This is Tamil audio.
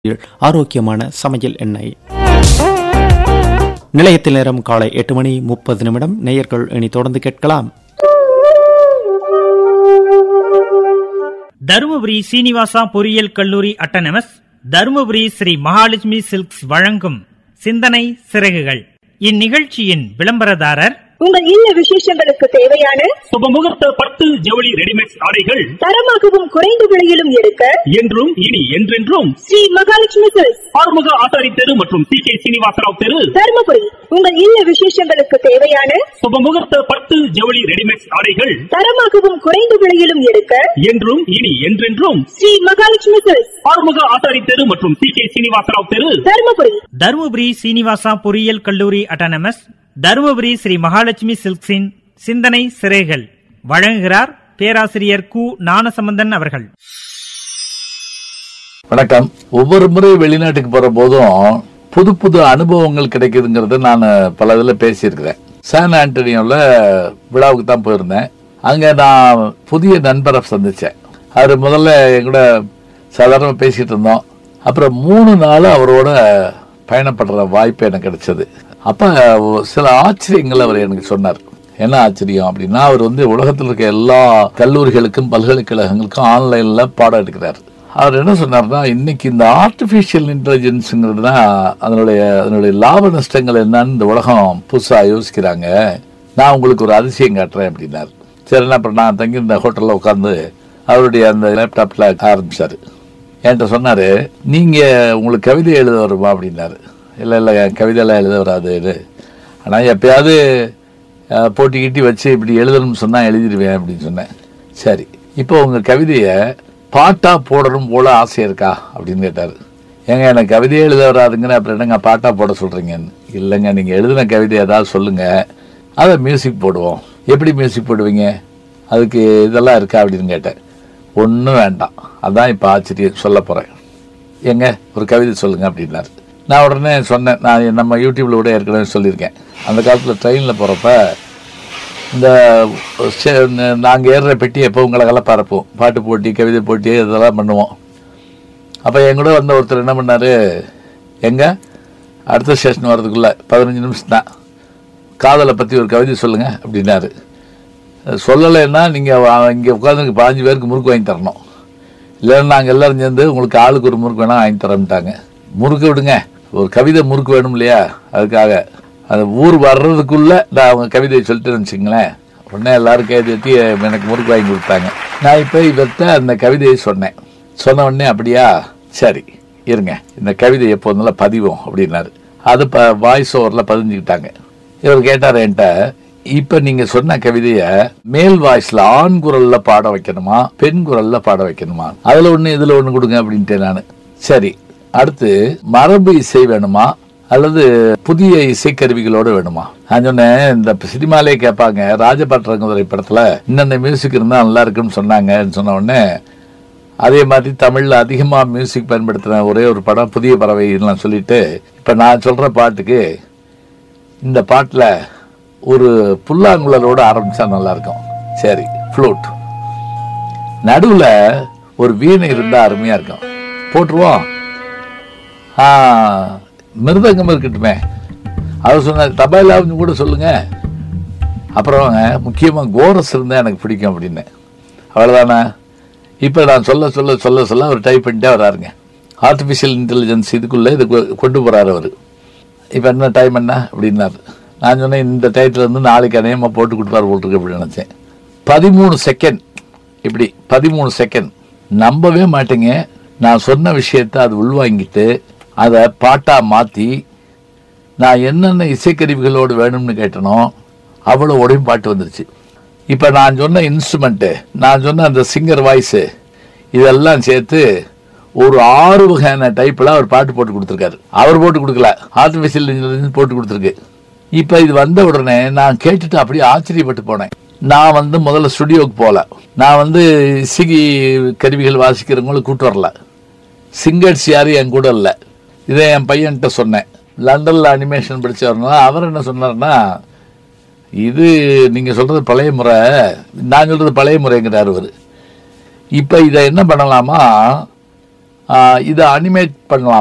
ஆரோக்கியமான சமையல் எண்ணெய் நிலையத்தில் நேரம் காலை எட்டு மணி முப்பது நிமிடம் நேயர்கள் இனி தொடர்ந்து கேட்கலாம் தருமபுரி சீனிவாசா பொறியியல் கல்லூரி அட்டனமஸ் தருமபுரி ஸ்ரீ மகாலட்சுமி சில்க்ஸ் வழங்கும் சிந்தனை சிறகுகள் இந்நிகழ்ச்சியின் விளம்பரதாரர் உங்கள் இல்ல விசேஷங்களுக்கு தேவையான சுபமுகூர்த்த பட்டு ஜவுளி ரெடிமேட் ஆடைகள் தரமாகவும் குறைந்த விலையிலும் எடுக்க என்றும் இனி என்றென்றும் ஸ்ரீ மகாலட்சுமி சில்க்ஸ் ஆறுமுக ஆசாரி தெரு மற்றும் சி கே சீனிவாசராவ் தெரு தருமபுரி உங்கள் இல்ல விசேஷங்களுக்கு தேவையான சுபமுகூர்த்த பட்டு ஜவுளி ரெடிமேட் ஆடைகள் தரமாகவும் குறைந்த விலையிலும் எடுக்க என்றும் இனி என்றென்றும் ஸ்ரீ மகாலட்சுமி சில்க்ஸ் ஆறுமுக ஆசாரி தெரு மற்றும் சி கே சீனிவாசராவ் தெரு தருமபுரி தருமபுரி சீனிவாசா பொறியியல் கல்லூரி அட்டனமஸ் தருமபுரி ஸ்ரீ மகாலட்சுமி சில்க்ஸின் சிந்தனை சிறைகள் வழங்குகிறார் பேராசிரியர் கு ஞானசம்பந்தன் அவர்கள் வணக்கம் ஒவ்வொரு முறை வெளிநாட்டுக்கு போற போதும் புது புது அனுபவங்கள் கிடைக்குதுங்கிறத நான் பல இதில் பேசியிருக்கிறேன் சான் ஆண்டனியோல விழாவுக்கு தான் போயிருந்தேன் அங்க நான் புதிய நண்பரை சந்திச்சேன் அவர் முதல்ல என் கூட சாதாரணமாக பேசிட்டு இருந்தோம் அப்புறம் மூணு நாள் அவரோட பயணப்படுற வாய்ப்பு எனக்கு கிடைச்சது அப்ப சில ஆச்சரியங்கள் அவர் எனக்கு சொன்னார் என்ன ஆச்சரியம் அப்படின்னா அவர் வந்து உலகத்தில் இருக்க எல்லா கல்லூரிகளுக்கும் பல்கலைக்கழகங்களுக்கும் ஆன்லைன்ல பாடம் எடுக்கிறார் அவர் என்ன சொன்னார்னா இன்னைக்கு இந்த ஆர்டிஃபிஷியல் இன்டெலிஜென்ஸுங்கிறது தான் அதனுடைய அதனுடைய லாப நஷ்டங்கள் என்னன்னு இந்த உலகம் புதுசா யோசிக்கிறாங்க நான் உங்களுக்கு ஒரு அதிசயம் காட்டுறேன் அப்படின்னாரு சரி என்ன அப்புறம் நான் தங்கியிருந்த ஹோட்டல்ல உட்காந்து அவருடைய அந்த லேப்டாப்ல ஆரம்பிச்சாரு என்கிட்ட சொன்னாரு நீங்க உங்களுக்கு கவிதை எழுத வருமா அப்படின்னாரு இல்ல இல்ல என் கவிதையெல்லாம் எழுத வராது ஆனா எப்பயாவது அஹ், போட்டி கீட்டி வச்சு இப்படி எழுதணும்னு சொன்னா எழுதிடுவேன் அப்படின்னு சொன்னேன் சரி இப்போ உங்க கவிதையை பாட்டா போடணும் போல ஆசை இருக்கா அப்படின்னு கேட்டாரு ஏங்க எனக்கு கவிதையே எழுத வராதுங்கன்னு அப்புறம் என்னங்க பாட்டா போட சொல்றீங்கன்னு இல்லைங்க நீங்க எழுதின கவிதை ஏதாவது சொல்லுங்க அதை மியூசிக் போடுவோம் எப்படி மியூசிக் போடுவீங்க அதுக்கு இதெல்லாம் இருக்கா அப்படின்னு கேட்டேன் ஒன்றும் வேண்டாம் அதான் இப்போ ஆச்சரியம் சொல்ல போறேன் ஏங்க ஒரு கவிதை சொல்லுங்க அப்படின்னாரு நான் உடனே சொன்னேன் நான் நம்ம யூடியூப்ல கூட ஏற்கனவே சொல்லியிருக்கேன் அந்த காலத்தில் ட்ரெயினில் போகிறப்ப இந்த நாங்கள் ஏறுற பெட்டி எப்போ உங்களை பரப்போம் பாட்டு போட்டி கவிதை போட்டி இதெல்லாம் பண்ணுவோம் அப்போ என் கூட வந்த ஒருத்தர் என்ன பண்ணாரு எங்க அடுத்த ஸ்டேஷன் வர்றதுக்குள்ள பதினஞ்சு நிமிஷம் தான் காதலை பற்றி ஒரு கவிதை சொல்லுங்க அப்படின்னாரு சொல்லலைன்னா நீங்கள் இங்கே உட்காந்து பாஞ்சு பேருக்கு முறுக்கு வாங்கி தரணும் இல்லைன்னா நாங்கள் எல்லாரும் சேர்ந்து உங்களுக்கு ஆளுக்கு ஒரு முறுக்கு வேணா வாங்கி தரேன்ட்டாங்க முறுக்கு விடுங்க ஒரு கவிதை முறுக்கு வேணும் இல்லையா அதுக்காக அந்த ஊர் வர்றதுக்குள்ள நான் அவங்க கவிதையை சொல்லிட்டு வச்சுங்களேன் உடனே எல்லாரும் கை தட்டி எனக்கு முறுக்கு வாங்கி கொடுத்தாங்க நான் இப்போ இவர்கிட்ட அந்த கவிதையை சொன்னேன் சொன்ன உடனே அப்படியா சரி இருங்க இந்த கவிதை எப்போ இருந்தாலும் பதிவோம் அப்படின்னாரு அது ப வாய்ஸ் ஓவரில் பதிஞ்சுக்கிட்டாங்க இவர் கேட்டார் என்கிட்ட இப்ப நீங்க சொன்ன கவிதைய மேல் வாய்ஸ்ல ஆண் குரல்ல பாட வைக்கணுமா பெண் குரல்ல பாட வைக்கணுமா அதுல ஒண்ணு இதுல ஒண்ணு கொடுங்க அப்படின்ட்டேன் நானு சரி அடுத்து மரபு இசை வேணுமா அல்லது புதிய இசைக்கருவிகளோட வேணுமா நான் சொன்னேன் இந்த சினிமாலே கேட்பாங்க ராஜபட்ரங்குதிரை படத்துல இன்னென்ன மியூசிக் இருந்தா நல்லா இருக்குன்னு சொன்னாங்கன்னு சொன்ன உடனே அதே மாதிரி தமிழ்ல அதிகமா மியூசிக் பயன்படுத்தின ஒரே ஒரு படம் புதிய பறவை எல்லாம் சொல்லிட்டு இப்ப நான் சொல்ற பாட்டுக்கு இந்த பாட்டுல ஒரு புல்லாங்குழலோட ஆரம்பிச்சா நல்லா இருக்கும் சரி ஃப்ளூட் நடுவுல ஒரு வீணை இருந்தா அருமையா இருக்கும் போட்டுருவோம் ஆ, மிருதங்கம் இருக்கட்டுமே அவர் சொன்ன தபாலாவும் கூட சொல்லுங்க அப்புறம் முக்கியமா கோரஸ் இருந்தா எனக்கு பிடிக்கும் அப்படின்னு அவ்வளவுதானே இப்ப நான் சொல்ல சொல்ல சொல்ல சொல்ல அவர் டைப் பண்ணிட்டே வராருங்க ஆர்டிஃபிஷியல் இன்டெலிஜென்ஸ் இதுக்குள்ள இது கொ- கொண்டு போறாரு அவர் இப்போ என்ன டைம் என்ன அப்படின்னாரு நான் சொன்னேன் இந்த டயத்துல இருந்து நாளைக்கு அநேகமாக போட்டு கொடுப்பாரு போட்டிருக்கு அப்படின்னு நினச்சேன் பதிமூணு செகண்ட் இப்படி பதிமூணு செகண்ட் நம்பவே மாட்டேங்க நான் சொன்ன விஷயத்தை அது உள்வாங்கிட்டு அதை பாட்டா மாற்றி நான் என்னென்ன இசைக்கருவிகளோடு வேணும்னு கேட்டனோ அவ்வளோ உடையும் பாட்டு வந்துருச்சு இப்போ நான் சொன்ன இன்ஸ்ட்ருமெண்ட்டு நான் சொன்ன அந்த சிங்கர் வாய்ஸு இதெல்லாம் சேர்த்து ஒரு ஆறு வகையான டைப்பில் அவர் பாட்டு போட்டு கொடுத்துருக்காரு அவர் போட்டு கொடுக்கல ஆர்டிஃபிஷியல் இன்டெலிஜென்ஸ் போட்டு கொடுத்துருக்கு இப்போ இது வந்த உடனே நான் கேட்டுட்டு அப்படியே ஆச்சரியப்பட்டு போனேன் நான் வந்து முதல்ல ஸ்டுடியோக்கு போகல நான் வந்து இசைக்கு கருவிகள் வாசிக்கிறவங்களை கூட்டு வரல சிங்கர்ஸ் யாரும் என் கூட இல்லை இதை என் பையன்கிட்ட சொன்னேன் லண்டனில் அனிமேஷன் படிச்சவர்னா அவர் என்ன சொன்னார்னா இது நீங்க சொல்றது பழைய முறை நான் சொல்றது பழைய முறைங்கிறார் அவர் இப்ப இதை என்ன பண்ணலாமா இதை அனிமேட் பண்ணலாம்